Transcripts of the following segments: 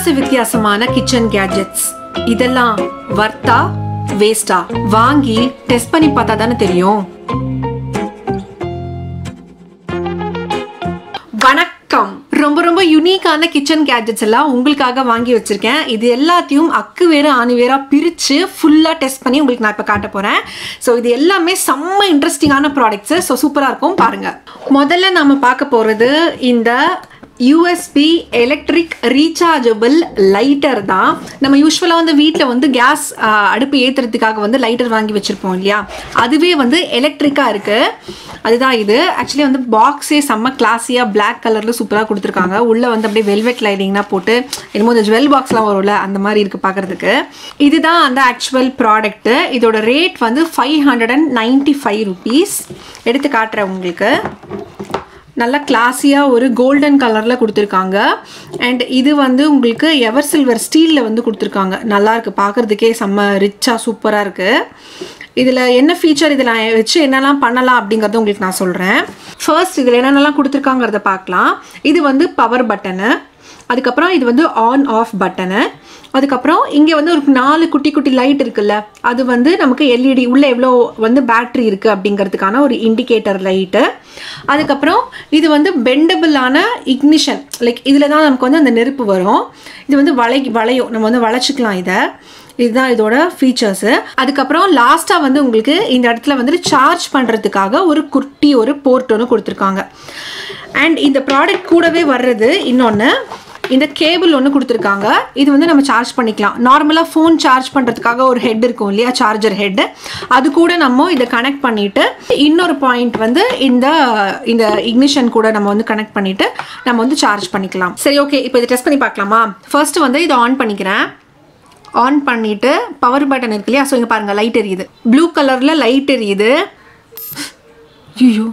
வித்தியாச வித்தியாசமான kitchen gadgets இதெல்லாம் வர்த்தா வேஸ்டா வாங்கி டெஸ்ட் பண்ணி பார்த்தா தானே தெரியும் வணக்கம் ரொம்ப ரொம்ப யூனிக்கான கிச்சன் கேட்ஜெட்ஸ் எல்லாம் உங்களுக்காக வாங்கி வச்சிருக்கேன் இது எல்லாத்தையும் அக்கு வேறு ஆணி வேறா பிரித்து ஃபுல்லாக டெஸ்ட் பண்ணி உங்களுக்கு நான் இப்போ காட்ட போகிறேன் ஸோ இது எல்லாமே செம்ம இன்ட்ரெஸ்டிங்கான ப்ராடக்ட்ஸு ஸோ சூப்பராக இருக்கும் பாருங்கள் முதல்ல நம்ம பார்க்க போகிறது இந்த யூஎஸ்பி எலக்ட்ரிக் ரீசார்ஜபிள் லைட்டர் தான் நம்ம யூஸ்வலாக வந்து வீட்டில் வந்து கேஸ் அடுப்பு ஏற்றுறதுக்காக வந்து லைட்டர் வாங்கி வச்சுருப்போம் இல்லையா அதுவே வந்து எலக்ட்ரிக்காக இருக்குது அதுதான் இது ஆக்சுவலி வந்து பாக்ஸே செம்ம கிளாஸியாக பிளாக் கலரில் சூப்பராக கொடுத்துருக்காங்க உள்ளே வந்து அப்படியே வெல்வெட் லைனிங்னா போட்டு என்னமோ இந்த ஜுவல் பாக்ஸ்லாம் வரும்ல அந்த மாதிரி இருக்குது பார்க்குறதுக்கு இதுதான் அந்த ஆக்சுவல் ப்ராடக்ட்டு இதோட ரேட் வந்து five hundred and ninety five rupees எடுத்து காட்டுறேன் உங்களுக்கு நல்லா கிளாஸியாக ஒரு கோல்டன் கலரில் கொடுத்துருக்காங்க அண்ட் இது வந்து உங்களுக்கு எவர் சில்வர் ஸ்டீலில் வந்து கொடுத்துருக்காங்க நல்லா இருக்குது பார்க்குறதுக்கே செம்ம ரிச்சாக சூப்பராக இருக்குது இதில் என்ன ஃபீச்சர் இதில் வச்சு என்னெல்லாம் பண்ணலாம் அப்படிங்கிறத உங்களுக்கு நான் சொல்கிறேன் ஃபர்ஸ்ட் இதில் என்னென்னலாம் கொடுத்துருக்காங்கிறத பார்க்கலாம் இது வந்து பவர் பட்டனு அதுக்கப்புறம் இது வந்து ஆன் ஆஃப் பட்டனு அதுக்கப்புறம் இங்கே வந்து ஒரு நாலு குட்டி குட்டி லைட் இருக்குல்ல அது வந்து நமக்கு எல்இடி உள்ளே எவ்வளோ வந்து பேட்ரி இருக்குது அப்படிங்கிறதுக்கான ஒரு இண்டிகேட்டர் லைட்டு அதுக்கப்புறம் இது வந்து பெண்டபிளான இக்னிஷன் லைக் இதில் தான் நமக்கு வந்து அந்த நெருப்பு வரும் இது வந்து வளை வளையும் நம்ம வந்து வளைச்சிக்கலாம் இதை இதுதான் இதோட ஃபீச்சர்ஸு அதுக்கப்புறம் லாஸ்ட்டாக வந்து உங்களுக்கு இந்த இடத்துல வந்துட்டு சார்ஜ் பண்ணுறதுக்காக ஒரு குட்டி ஒரு போர்ட் ஒன்று கொடுத்துருக்காங்க அண்ட் இந்த ப்ராடக்ட் கூடவே வர்றது இன்னொன்று இந்த கேபிள் ஒன்று கொடுத்துருக்காங்க இது வந்து நம்ம சார்ஜ் பண்ணிக்கலாம் நார்மலாக ஃபோன் சார்ஜ் பண்ணுறதுக்காக ஒரு ஹெட் இருக்கும் இல்லையா சார்ஜர் ஹெட் அது கூட நம்ம இதை கனெக்ட் பண்ணிவிட்டு இன்னொரு பாயிண்ட் வந்து இந்த இந்த இக்னிஷன் கூட நம்ம வந்து கனெக்ட் பண்ணிவிட்டு நம்ம வந்து சார்ஜ் பண்ணிக்கலாம் சரி ஓகே இப்போ இதை டெஸ்ட் பண்ணி பார்க்கலாமா ஃபர்ஸ்ட் வந்து இதை ஆன் பண்ணிக்கிறேன் ஆன் பண்ணிவிட்டு பவர் பட்டன் இருக்கு இல்லையா ஸோ இங்கே பாருங்கள் லைட் எரியுது ப்ளூ கலரில் லைட் எரியுது ஐயோ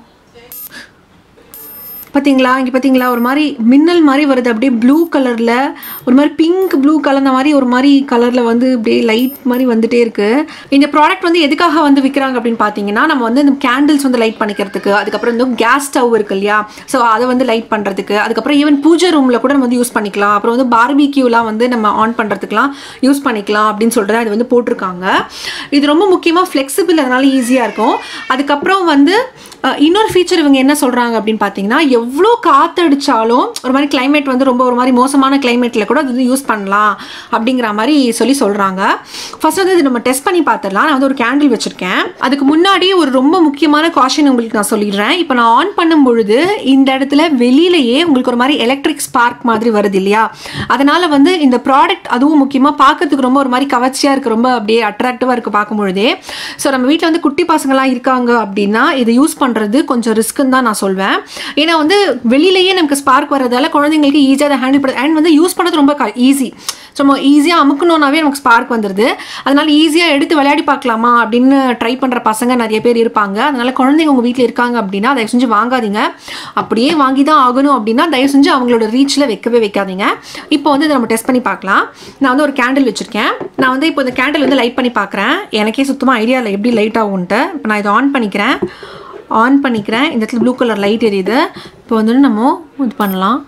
பார்த்தீங்களா இங்கே பார்த்தீங்களா ஒரு மாதிரி மின்னல் மாதிரி வருது அப்படியே ப்ளூ கலரில் ஒரு மாதிரி பிங்க் ப்ளூ கலர்ந்த மாதிரி ஒரு மாதிரி கலரில் வந்து அப்படியே லைட் மாதிரி வந்துட்டே இருக்குது இந்த ப்ராடக்ட் வந்து எதுக்காக வந்து விற்கிறாங்க அப்படின்னு பார்த்தீங்கன்னா நம்ம வந்து இந்த கேண்டில்ஸ் வந்து லைட் பண்ணிக்கிறதுக்கு அதுக்கப்புறம் இந்த கேஸ் ஸ்டவ் இருக்கு இல்லையா ஸோ அதை வந்து லைட் பண்ணுறதுக்கு அதுக்கப்புறம் ஈவன் பூஜை ரூமில் கூட நம்ம வந்து யூஸ் பண்ணிக்கலாம் அப்புறம் வந்து பார்பிக்யூலாம் வந்து நம்ம ஆன் பண்ணுறதுக்குலாம் யூஸ் பண்ணிக்கலாம் அப்படின்னு சொல்லிட்டு இது வந்து போட்டிருக்காங்க இது ரொம்ப முக்கியமாக ஃப்ளெக்சிபிள் அதனால ஈஸியாக இருக்கும் அதுக்கப்புறம் வந்து இன்னொரு ஃபீச்சர் இவங்க என்ன சொல்கிறாங்க அப்படின்னு பார்த்தீங்கன்னா எவ்வளோ காற்றடிச்சாலும் ஒரு மாதிரி கிளைமேட் வந்து ரொம்ப ஒரு மாதிரி மோசமான கிளைமேட்டில் கூட அது வந்து யூஸ் பண்ணலாம் அப்படிங்கிற மாதிரி சொல்லி சொல்கிறாங்க ஃபர்ஸ்ட் வந்து இது நம்ம டெஸ்ட் பண்ணி பார்த்துடலாம் நான் வந்து ஒரு கேண்டில் வச்சுருக்கேன் அதுக்கு முன்னாடி ஒரு ரொம்ப முக்கியமான காஷன் உங்களுக்கு நான் சொல்லிடுறேன் இப்போ நான் ஆன் பண்ணும் பொழுது இந்த இடத்துல வெளியிலேயே உங்களுக்கு ஒரு மாதிரி எலக்ட்ரிக் ஸ்பார்க் மாதிரி வருது இல்லையா அதனால் வந்து இந்த ப்ராடக்ட் அதுவும் முக்கியமாக பார்க்கறதுக்கு ரொம்ப ஒரு மாதிரி கவர்ச்சியாக இருக்குது ரொம்ப அப்படியே அட்ராக்டிவாக இருக்குது பார்க்கும் பொழுதே ஸோ நம்ம வீட்டில் வந்து குட்டி பசங்களாம் இருக்காங்க அப்படின்னா இதை யூஸ் பண்ணுறது கொஞ்சம் ரிஸ்க்குன்னு தான் நான் சொல்வேன் ஏன்னா வந்து வெளியிலேயே நமக்கு ஸ்பார்க் வர்றதால குழந்தைங்களுக்கு ஈஸியாக அதை ஹேண்டில் பண்ணுறது அண்ட் வந்து யூஸ் பண்ணுறது ரொம்ப ஈஸி சும்மா ஈஸியாக அமுக்கணுன்னாவே நமக்கு ஸ்பார்க் வந்துடுது அதனால ஈஸியாக எடுத்து விளையாடி பார்க்கலாமா அப்படின்னு ட்ரை பண்ணுற பசங்க நிறைய பேர் இருப்பாங்க அதனால குழந்தைங்க உங்கள் வீட்டில் இருக்காங்க அப்படின்னா தயவு செஞ்சு வாங்காதீங்க அப்படியே வாங்கி தான் ஆகணும் அப்படின்னா தயவு செஞ்சு அவங்களோட ரீச்சில் வைக்கவே வைக்காதீங்க இப்போ வந்து இதை நம்ம டெஸ்ட் பண்ணி பார்க்கலாம் நான் வந்து ஒரு கேண்டில் வச்சுருக்கேன் நான் வந்து இப்போ இந்த கேண்டில் வந்து லைட் பண்ணி பார்க்குறேன் எனக்கே சுத்தமாக ஐடியா இல்லை எப்படி லைட் ஆகும்ன்ட்டு இப்போ நான் இதை ஆன் பண்ணிக்கிறேன் ஆன் பண்ணிக்கிறேன் இந்த இடத்துல ப்ளூ கலர் லைட் எரியுது இப்போ வந்துட்டு நம்ம இது பண்ணலாம்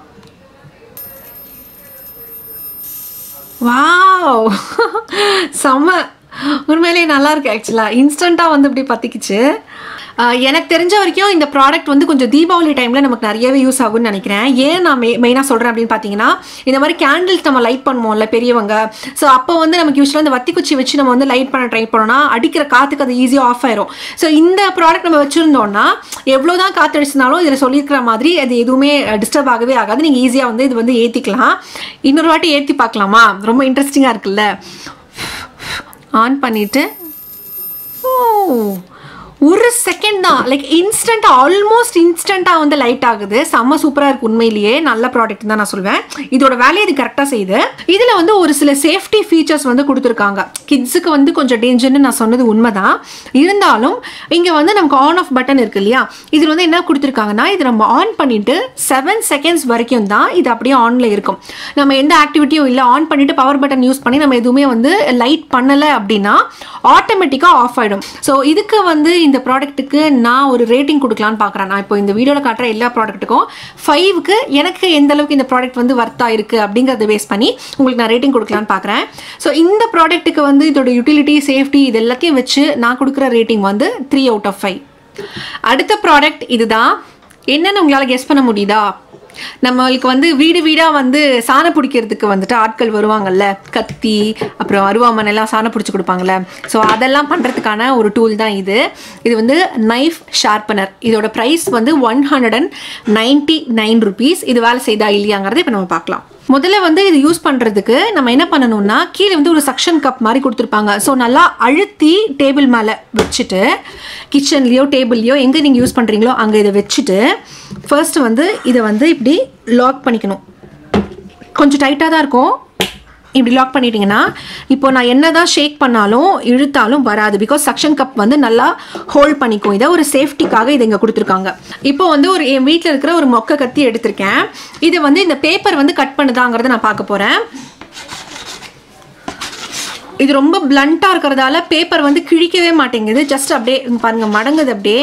வாவ் செம்ம உண்மையிலேயே நல்லா இருக்கு ஆக்சுவலாக இன்ஸ்டண்ட்டாக வந்து இப்படி பற்றிக்கிச்சு எனக்கு தெரிஞ்ச வரைக்கும் இந்த ப்ராடக்ட் வந்து கொஞ்சம் தீபாவளி டைமில் நமக்கு நிறையவே யூஸ் ஆகும்னு நினைக்கிறேன் ஏன் நான் மெ மெயினாக சொல்கிறேன் அப்படின்னு பார்த்தீங்கன்னா இந்த மாதிரி கேண்டில்ஸ் நம்ம லைட் பண்ணுவோம்ல பெரியவங்க ஸோ அப்போ வந்து நமக்கு யூஸ்வலாக இந்த வத்தி குச்சி வச்சு நம்ம வந்து லைட் பண்ண ட்ரை பண்ணோம்னா அடிக்கிற காற்றுக்கு அது ஈஸியாக ஆஃப் ஆயிரும் ஸோ இந்த ப்ராடக்ட் நம்ம வச்சுருந்தோம்னா எவ்வளோ தான் காற்றடிச்சிருந்தாலும் இதில் சொல்லியிருக்கிற மாதிரி அது எதுவுமே டிஸ்டர்ப் ஆகவே ஆகாது நீங்கள் ஈஸியாக வந்து இது வந்து ஏற்றிக்கலாம் இன்னொரு வாட்டி ஏற்றி பார்க்கலாமா ரொம்ப இன்ட்ரெஸ்டிங்காக இருக்குல்ல ஆன் பண்ணிவிட்டு ஓ ஒரு செகண்ட் தான் லைக் இன்ஸ்டண்ட்டாக ஆல்மோஸ்ட் இன்ஸ்டண்ட்டாக வந்து லைட் ஆகுது செம்ம சூப்பராக இருக்குது உண்மையிலேயே நல்ல ப்ராடக்ட் தான் நான் சொல்வேன் இதோட வேலையை இது கரெக்டாக செய்யுது இதில் வந்து ஒரு சில சேஃப்டி ஃபீச்சர்ஸ் வந்து கொடுத்துருக்காங்க கிட்ஸுக்கு வந்து கொஞ்சம் டேஞ்சர்னு நான் சொன்னது உண்மைதான் இருந்தாலும் இங்கே வந்து நமக்கு ஆன் ஆஃப் பட்டன் இருக்கு இல்லையா இதில் வந்து என்ன கொடுத்துருக்காங்கன்னா இது நம்ம ஆன் பண்ணிட்டு செவன் செகண்ட்ஸ் வரைக்கும் தான் இது அப்படியே ஆனில் இருக்கும் நம்ம எந்த ஆக்டிவிட்டியும் இல்லை ஆன் பண்ணிட்டு பவர் பட்டன் யூஸ் பண்ணி நம்ம எதுவுமே வந்து லைட் பண்ணலை அப்படின்னா ஆட்டோமேட்டிக்காக ஆஃப் ஆகிடும் ஸோ இதுக்கு வந்து இந்த ப்ராடக்ட்டுக்கு நான் ஒரு ரேட்டிங் கொடுக்கலான்னு பார்க்குறேன் நான் இப்போ இந்த வீடியோவில் காட்டுற எல்லா ப்ராடக்ட்டுக்கும் ஃபைவுக்கு எனக்கு எந்த அளவுக்கு இந்த ப்ராடக்ட் வந்து ஒர்த்தாக இருக்குது அப்படிங்கிறத பேஸ் பண்ணி உங்களுக்கு நான் ரேட்டிங் கொடுக்கலான்னு பார்க்குறேன் ஸோ இந்த ப்ராடக்ட்டுக்கு வந்து இதோட யூட்டிலிட்டி சேஃப்டி இது எல்லாத்தையும் வச்சு நான் கொடுக்குற ரேட்டிங் வந்து த்ரீ அவுட் ஆஃப் ஃபைவ் அடுத்த ப்ராடக்ட் இதுதான் என்னன்னு உங்களால் கெஸ் பண்ண முடியுதா நம்மளுக்கு வந்து வீடு வீடாக வந்து சாணம் பிடிக்கிறதுக்கு வந்துட்டு ஆட்கள் வருவாங்கல்ல கத்தி அப்புறம் அருவாமனை எல்லாம் சாணம் பிடிச்சி கொடுப்பாங்கல்ல ஸோ அதெல்லாம் பண்ணுறதுக்கான ஒரு டூல் தான் இது இது வந்து நைஃப் ஷார்ப்பனர் இதோட ப்ரைஸ் வந்து one hundred and ninety nine rupees இது வேலை செய்தா இல்லையாங்கிறத இப்போ நம்ம பார்க்கலாம் முதல்ல வந்து இது யூஸ் பண்ணுறதுக்கு நம்ம என்ன பண்ணணும்னா கீழே வந்து ஒரு சக்ஷன் கப் மாதிரி கொடுத்துருப்பாங்க ஸோ நல்லா அழுத்தி டேபிள் மேலே வச்சுட்டு கிச்சன்லேயோ டேபிள்லையோ எங்கே நீங்கள் யூஸ் பண்ணுறீங்களோ அங்கே இதை வச்சுட்டு ஃபர்ஸ்ட் வந்து இதை வந்து இப்படி லாக் பண்ணிக்கணும் கொஞ்சம் டைட்டாக தான் இருக்கும் இப்படி லாக் பண்ணிட்டீங்கன்னா இப்போ நான் என்ன தான் ஷேக் பண்ணாலும் இழுத்தாலும் வராது பிகாஸ் சக்ஷன் கப் வந்து நல்லா ஹோல்ட் பண்ணிக்கும் இதை ஒரு சேஃப்டிக்காக இதை இங்கே கொடுத்துருக்காங்க இப்போ வந்து ஒரு என் வீட்டில் இருக்கிற ஒரு மொக்க கத்தி எடுத்திருக்கேன் இது வந்து இந்த பேப்பர் வந்து கட் பண்ணுதாங்கிறத நான் பார்க்க போகிறேன் இது ரொம்ப பிளண்ட்டாக இருக்கிறதால பேப்பர் வந்து கிழிக்கவே மாட்டேங்குது ஜஸ்ட் அப்படியே இங்க பாருங்க மடங்குது அப்படியே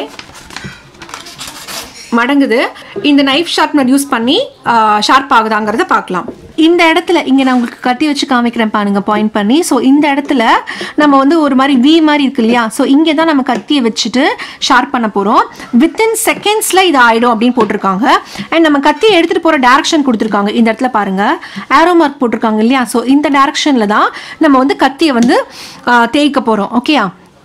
மடங்குது இந்த நைஃப் ஷார்ப்னர் யூஸ் பண்ணி ஷார்ப் ஆகுதாங்கிறத பார்க்கலாம் இந்த இடத்துல இங்கே நான் உங்களுக்கு கத்தி வச்சு காமிக்கிறேன் பாருங்க பாயிண்ட் பண்ணி ஸோ இந்த இடத்துல நம்ம வந்து ஒரு மாதிரி வி மாதிரி இருக்கு இல்லையா ஸோ இங்கே தான் நம்ம கத்தியை வச்சுட்டு ஷார்ப் பண்ண போகிறோம் வித்தின் செகண்ட்ஸில் இது ஆகிடும் அப்படின்னு போட்டிருக்காங்க அண்ட் நம்ம கத்தியை எடுத்துகிட்டு போகிற டேரக்ஷன் கொடுத்துருக்காங்க இந்த இடத்துல பாருங்க ஆரோ மார்க் போட்டிருக்காங்க இல்லையா ஸோ இந்த டேரக்ஷனில் தான் நம்ம வந்து கத்தியை வந்து ஆ, தேய்க்க போகிறோம் ஓகேயா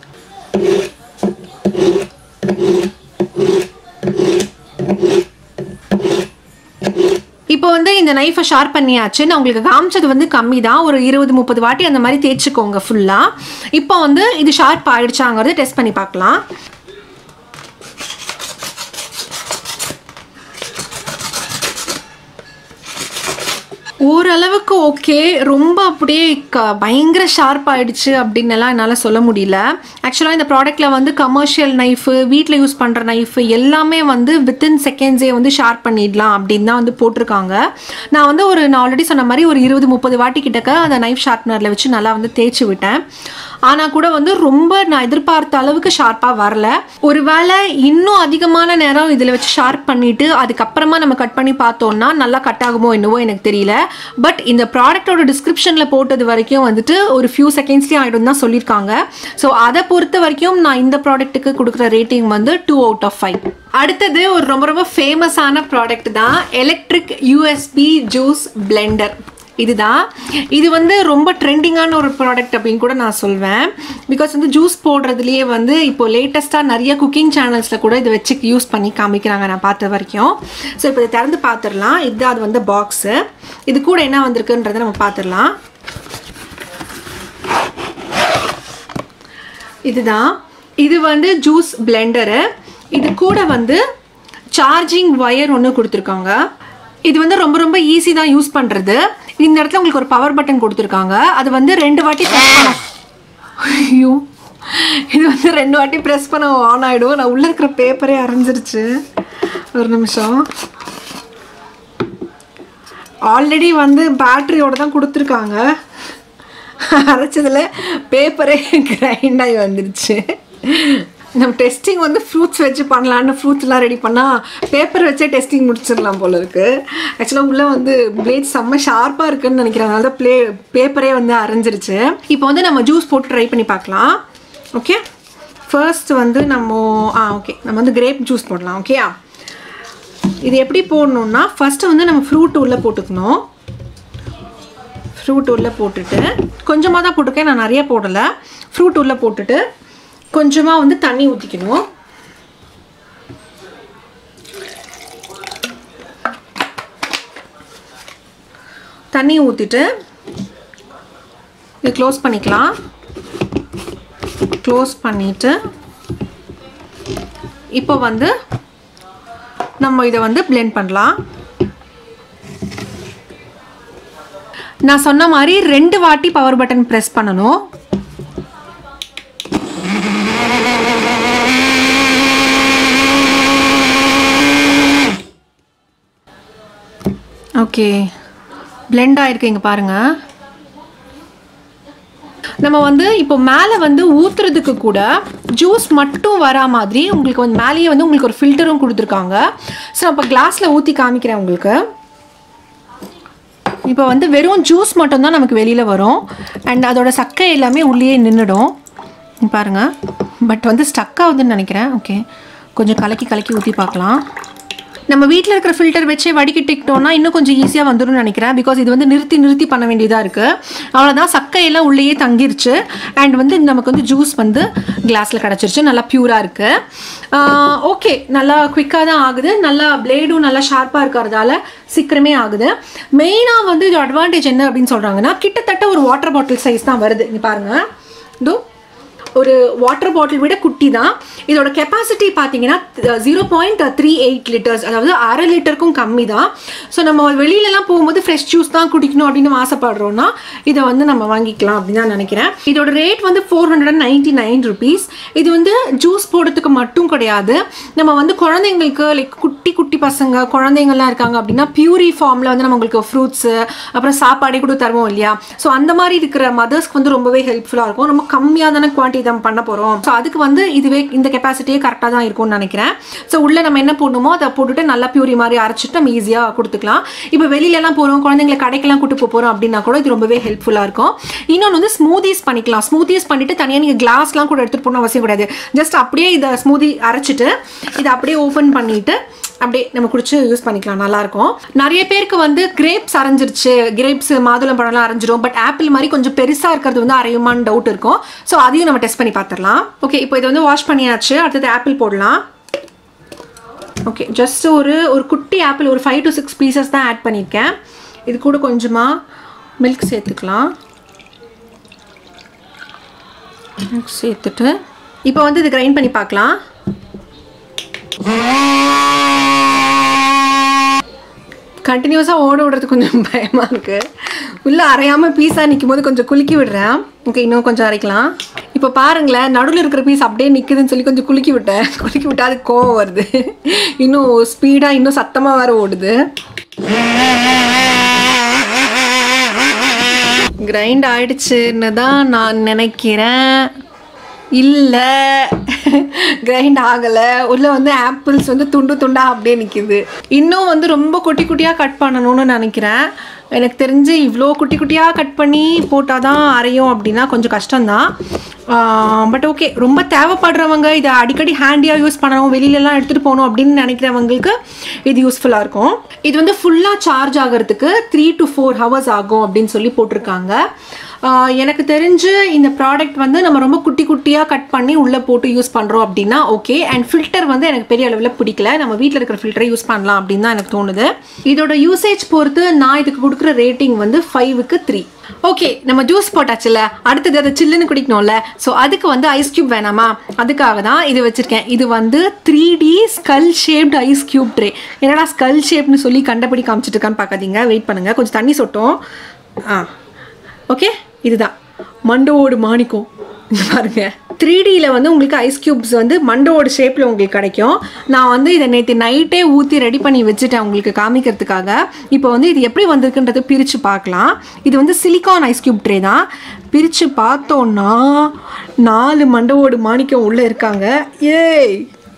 இப்போ வந்து இந்த நைஃபை ஷார்ப் பண்ணியாச்சு நான் உங்களுக்கு காமிச்சது வந்து கம்மி தான் ஒரு இருபது முப்பது வாட்டி அந்த மாதிரி தேய்ச்சிக்கோங்க ஃபுல்லாக இப்போ வந்து இது ஷார்ப் ஆயிடுச்சாங்கிறது டெஸ்ட் பண்ணி பார்க்கலாம் ஓரளவுக்கு ஓகே ரொம்ப அப்படியே க பயங்கர ஷார்ப் ஆயிடுச்சு அப்படின்னு எல்லாம் என்னால் சொல்ல முடியல ஆக்சுவலாக இந்த ப்ராடக்ட்டில் வந்து கமர்ஷியல் நைஃபு வீட்டில் யூஸ் பண்ணுற நைஃபு எல்லாமே வந்து வித்தின் செகண்ட்ஸே வந்து ஷார்ப் பண்ணிடலாம் அப்படின்னு தான் வந்து போட்டிருக்காங்க நான் வந்து ஒரு நான் ஆல்ரெடி சொன்ன மாதிரி ஒரு இருபது முப்பது வாட்டி கிட்டக்க அந்த நைஃப் ஷார்ப்னரில் வச்சு நல்லா வந்து தேய்ச்சி விட்டேன் ஆனால் கூட வந்து ரொம்ப நான் எதிர்பார்த்த அளவுக்கு ஷார்ப்பாக வரல ஒருவேளை இன்னும் அதிகமான நேரம் இதில் வச்சு ஷார்ப் பண்ணிட்டு அதுக்கப்புறமா நம்ம கட் பண்ணி பார்த்தோம்னா நல்லா கட் ஆகுமோ என்னவோ எனக்கு தெரியல பட் இந்த ப்ராடக்டோட டிஸ்கிரிப்ஷனில் போட்டது வரைக்கும் வந்துட்டு ஒரு ஃபியூ செகண்ட்ஸ்லேயே ஆகிடும் தான் சொல்லியிருக்காங்க ஸோ அதை பொறுத்த வரைக்கும் நான் இந்த ப்ராடக்ட்டுக்கு கொடுக்குற ரேட்டிங் வந்து டூ அவுட் ஆஃப் ஃபைவ் அடுத்தது ஒரு ரொம்ப ரொம்ப ஃபேமஸான ப்ராடக்ட் தான் எலக்ட்ரிக் யூஎஸ்பி ஜூஸ் பிளெண்டர் இதுதான் இது வந்து ரொம்ப ட்ரெண்டிங்கான ஒரு ப்ராடக்ட் அப்படின்னு கூட நான் சொல்வேன் பிகாஸ் வந்து ஜூஸ் போடுறதுலேயே வந்து இப்போ லேட்டஸ்ட்டாக நிறைய குக்கிங் சேனல்ஸில் கூட இதை வச்சு யூஸ் பண்ணி காமிக்கிறாங்க நான் பார்த்த வரைக்கும் ஸோ இப்போ இதை திறந்து பார்த்துடலாம் இதுதான் அது வந்து பாக்ஸு இது கூட என்ன வந்திருக்குன்றதை நம்ம பார்த்துடலாம் இதுதான் இது வந்து ஜூஸ் பிளெண்டரு இது கூட வந்து சார்ஜிங் ஒயர் ஒன்று கொடுத்துருக்காங்க இது வந்து ரொம்ப ரொம்ப ஈஸி தான் யூஸ் பண்ணுறது இந்த இடத்துல உங்களுக்கு ஒரு பவர் பட்டன் கொடுத்துருக்காங்க அது வந்து ரெண்டு வாட்டி ப்ரெஸ் பண்ண ஐயோ இது வந்து ரெண்டு வாட்டி ப்ரெஸ் பண்ண ஆன் ஆகிடும் நான் உள்ளே இருக்கிற பேப்பரே அரைஞ்சிருச்சு ஒரு நிமிஷம் ஆல்ரெடி வந்து பேட்டரியோட தான் கொடுத்துருக்காங்க அரைச்சதில் பேப்பரே கிரைண்ட் ஆகி வந்துருச்சு நம்ம டெஸ்டிங் வந்து ஃப்ரூட்ஸ் வச்சு பண்ணலான்னு ஃப்ரூட்ஸ்லாம் ரெடி பண்ணால் பேப்பர் வச்சே டெஸ்டிங் முடிச்சிடலாம் போல இருக்கு ஆக்சுவலாக உள்ளே வந்து பிளேட் செம்ம ஷார்ப்பாக இருக்குன்னு நினைக்கிறேன் அதனால தான் ப்ளே பேப்பரே வந்து அரைஞ்சிருச்சு இப்போ வந்து நம்ம ஜூஸ் போட்டு ட்ரை பண்ணி பார்க்கலாம் ஓகே ஃபர்ஸ்ட் வந்து நம்ம ஆ ஓகே நம்ம வந்து கிரேப் ஜூஸ் போடலாம் ஓகேயா இது எப்படி போடணுன்னா ஃபஸ்ட்டு வந்து நம்ம ஃப்ரூட் உள்ளே போட்டுக்கணும் ஃப்ரூட் உள்ளே போட்டுட்டு கொஞ்சமாக தான் போட்டிருக்கேன் நான் நிறைய போடலை ஃப்ரூட் உள்ளே போட்டுட்டு கொஞ்சமாக வந்து தண்ணி ஊற்றிக்கணும் தண்ணி ஊற்றிட்டு இது க்ளோஸ் பண்ணிக்கலாம் க்ளோஸ் பண்ணிவிட்டு இப்போ வந்து நம்ம இதை வந்து blend பண்ணலாம் நான் சொன்ன மாதிரி ரெண்டு வாட்டி பவர் பட்டன் ப்ரெஸ் பண்ணணும் ஓகே blend ஆயிருக்கு இங்க பாருங்க நம்ம வந்து இப்போ மேலே வந்து ஊத்துறதுக்கு கூட ஜூஸ் மட்டும் வரா மாதிரி உங்களுக்கு வந்து மேலேயே வந்து உங்களுக்கு ஒரு ஃபில்டரும் கொடுத்துருக்காங்க ஸோ நான் இப்போ கிளாஸில் ஊற்றி காமிக்கிறேன் உங்களுக்கு இப்போ வந்து வெறும் ஜூஸ் மட்டும்தான் நமக்கு வெளியில் வரும் அண்ட் அதோட சக்கை எல்லாமே உள்ளேயே நின்றுடும் பாருங்க பட் வந்து ஸ்டக் ஆகுதுன்னு நினைக்கிறேன் ஓகே கொஞ்சம் கலக்கி கலக்கி ஊற்றி பார்க்கலாம் நம்ம வீட்டில் இருக்கிற ஃபில்டர் வச்சு வடிகட்டிக்கிட்டோம்னா இன்னும் கொஞ்சம் ஈஸியாக வந்துடும்னு நினைக்கிறேன் பிகாஸ் இது வந்து நிறுத்தி நிறுத்தி பண்ண வேண்டியதாக இருக்குது அவ்வளோதான் சக்கையெல்லாம் உள்ளேயே தங்கிருச்சு அண்ட் வந்து நமக்கு வந்து ஜூஸ் வந்து கிளாஸில் கிடச்சிருச்சு நல்லா ப்யூராக இருக்குது ஓகே நல்லா குவிக்காக தான் ஆகுது நல்லா பிளேடும் நல்லா ஷார்ப்பாக இருக்கிறதால சீக்கிரமே ஆகுது மெயினாக வந்து இது அட்வான்டேஜ் என்ன அப்படின்னு சொல்கிறாங்கன்னா கிட்டத்தட்ட ஒரு வாட்டர் பாட்டில் சைஸ் தான் வருது இங்கே பாருங்கள் இதோ ஒரு வாட்டர் பாட்டில் விட குட்டி தான் இதோட கெப்பாசிட்டி பார்த்தீங்கன்னா zero point three eight litres அதாவது அரை லிட்டருக்கும் கம்மி தான் ஸோ நம்ம வெளியிலலாம் போகும்போது ஃப்ரெஷ் ஜூஸ் தான் குடிக்கணும் அப்படின்னு ஆசைப்படுறோம்னா இதை வந்து நம்ம வாங்கிக்கலாம் அப்படின்னு தான் நினைக்கிறேன் இதோட ரேட் வந்து four hundred and ninety nine rupees இது வந்து ஜூஸ் போடுறதுக்கு மட்டும் கிடையாது நம்ம வந்து குழந்தைங்களுக்கு லைக் குட்டி குட்டி பசங்க குழந்தைங்கள்லாம் இருக்காங்க அப்படின்னா பியூரி ஃபார்மில் வந்து நம்ம உங்களுக்கு ஃப்ரூட்ஸு அப்புறம் சாப்பாடே கூட தருவோம் இல்லையா ஸோ அந்த மாதிரி இருக்கிற மதர்ஸ்க்கு வந்து ரொம்பவே ஹெல்ப்ஃபுல்லாக இருக்கும் ரொம்ப கம்மியாக தானே குவான்டிட்டி நம்ம பண்ண போகிறோம் ஸோ அதுக்கு வந்து இதுவே இந்த கெப்பாசிட்டியே கரெக்டாக தான் இருக்கும்னு நினைக்கிறேன் ஸோ உள்ளே நம்ம என்ன போடணுமோ அதை போட்டுட்டு நல்லா பியூரி மாதிரி அரைச்சிட்டு நம்ம ஈஸியாக கொடுத்துக்கலாம் இப்போ வெளியிலலாம் போகிறோம் குழந்தைங்களை கடைக்கெல்லாம் கூட்டு போக போகிறோம் அப்படின்னா கூட இது ரொம்பவே ஹெல்ப்ஃபுல்லாக இருக்கும் இன்னொன்று வந்து ஸ்மூதிஸ் பண்ணிக்கலாம் ஸ்மூதிஸ் பண்ணிட்டு தனியாக நீங்கள் கிளாஸ்லாம் கூட எடுத்துகிட்டு போகணும் அவசியம் கிடையாது ஜஸ்ட் அப்படியே இதை ஸ்மூதி அரைச்சிட்டு இதை அப்படியே ஓப்பன் பண்ணிட்டு அப்படியே நம்ம குடிச்சு யூஸ் பண்ணிக்கலாம் நல்லா இருக்கும் நிறைய பேருக்கு வந்து கிரேப்ஸ் அரைஞ்சிருச்சு கிரேப்ஸ் மாதுளம் பழம்லாம் அரைஞ்சிரும் பட் ஆப்பிள் மாதிரி கொஞ்சம் பெருசாக இருக்கிறது வந்து அரையுமான்னு டவுட் இருக்கும் ஸோ அதையும் நம்ம டெஸ்ட் பண்ணி பார்த்துடலாம் ஓகே இப்போ இதை வந்து வாஷ் பண்ணியாச்சு அடுத்தது ஆப்பிள் போடலாம் ஓகே ஜஸ்ட் ஒரு ஒரு குட்டி ஆப்பிள் ஒரு ஃபைவ் டு சிக்ஸ் பீசஸ் தான் ஆட் பண்ணியிருக்கேன் இது கூட கொஞ்சமாக மில்க் சேர்த்துக்கலாம் மில்க் சேர்த்துட்டு இப்போ வந்து இது கிரைண்ட் பண்ணி பார்க்கலாம் கண்டினியூஸாக ஓட விடுறது கொஞ்சம் பயமாக இருக்குது உள்ளே அரையாமல் பீஸாக நிற்கும் போது கொஞ்சம் குலுக்கி விடுறேன் ஓகே இன்னும் கொஞ்சம் அரைக்கலாம் இப்போ பாருங்களேன் நடுவில் இருக்கிற பீஸ் அப்படியே நிற்குதுன்னு சொல்லி கொஞ்சம் குலுக்கி விட்டேன் குலுக்கி விட்டா அது கோவம் வருது இன்னும் ஸ்பீடாக இன்னும் சத்தமாக வேறு ஓடுது கிரைண்ட் ஆயிடுச்சுன்னு தான் நான் நினைக்கிறேன் இல்லை கிரைண்ட் ஆகலை உள்ளே வந்து ஆப்பிள்ஸ் வந்து துண்டு துண்டாக அப்படியே நிற்கிது இன்னும் வந்து ரொம்ப குட்டி குட்டியாக கட் பண்ணணும்னு நினைக்கிறேன் எனக்கு தெரிஞ்சு இவ்வளோ குட்டி குட்டியாக கட் பண்ணி போட்டால் தான் அரையும் அப்படின்னா கொஞ்சம் கஷ்டம்தான் பட் ஓகே ரொம்ப தேவைப்படுறவங்க இதை அடிக்கடி ஹேண்டியாக யூஸ் பண்ணணும் வெளியிலலாம் எடுத்துகிட்டு போகணும் அப்படின்னு நினைக்கிறவங்களுக்கு இது யூஸ்ஃபுல்லாக இருக்கும் இது வந்து ஃபுல்லாக சார்ஜ் ஆகிறதுக்கு த்ரீ டு ஃபோர் ஹவர்ஸ் ஆகும் அப்படின்னு சொல்லி போட்டிருக்காங்க ஆஹ் எனக்கு தெரிஞ்சு இந்த ப்ராடக்ட் வந்து நம்ம ரொம்ப குட்டி குட்டியாக கட் பண்ணி உள்ளே போட்டு யூஸ் பண்ணுறோம் அப்படின்னா ஓகே அண்ட் ஃபில்டர் வந்து எனக்கு பெரிய அளவில் பிடிக்கல நம்ம வீட்டில் இருக்கிற ஃபில்டரை யூஸ் பண்ணலாம் அப்படின்னு தான் எனக்கு தோணுது இதோட யூசேஜ் பொறுத்து நான் இதுக்கு கொடுக்குற ரேட்டிங் வந்து ஃபைவுக்கு த்ரீ ஓகே நம்ம ஜூஸ் போட்டாச்சுல்ல அடுத்தது அதை சில்லுன்னு குடிக்கணும்ல ஸோ அதுக்கு வந்து ஐஸ் கியூப் வேணாமா அதுக்காக தான் இது வச்சுருக்கேன் இது வந்து three D skull shaped ice cube tray என்னடா ஸ்கல் ஷேப்னு சொல்லி கண்டபடி காமிச்சிட்டு இருக்கான்னு பார்க்காதீங்க வெயிட் பண்ணுங்கள் கொஞ்சம் தண்ணி சொட்டும் ஆ ஓகே இதுதான் மண்டோடு மாணிக்கம் இங்க பாருங்க த்ரீ டியில் வந்து உங்களுக்கு ஐஸ் கியூப்ஸ் வந்து மண்டோட ஷேப்பில் உங்களுக்கு கிடைக்கும் நான் வந்து இதை நேற்று நைட்டே ஊற்றி ரெடி பண்ணி வச்சுட்டேன் உங்களுக்கு காமிக்கிறதுக்காக இப்போ வந்து இது எப்படி வந்திருக்குன்றது பிரித்து பார்க்கலாம் இது வந்து சிலிக்கான் ஐஸ் கியூப் ட்ரே தான் பிரித்து பார்த்தோன்னா நாலு மண்டவோடு மாணிக்கம் உள்ளே இருக்காங்க ஏய்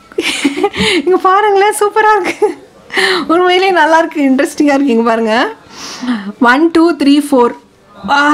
இங்கே பாருங்களேன் சூப்பராக இருக்கு உண்மையிலேயே நல்லா இருக்கு இன்ட்ரெஸ்டிங்காக இருக்கு இங்கே பாருங்கள் one two three four ah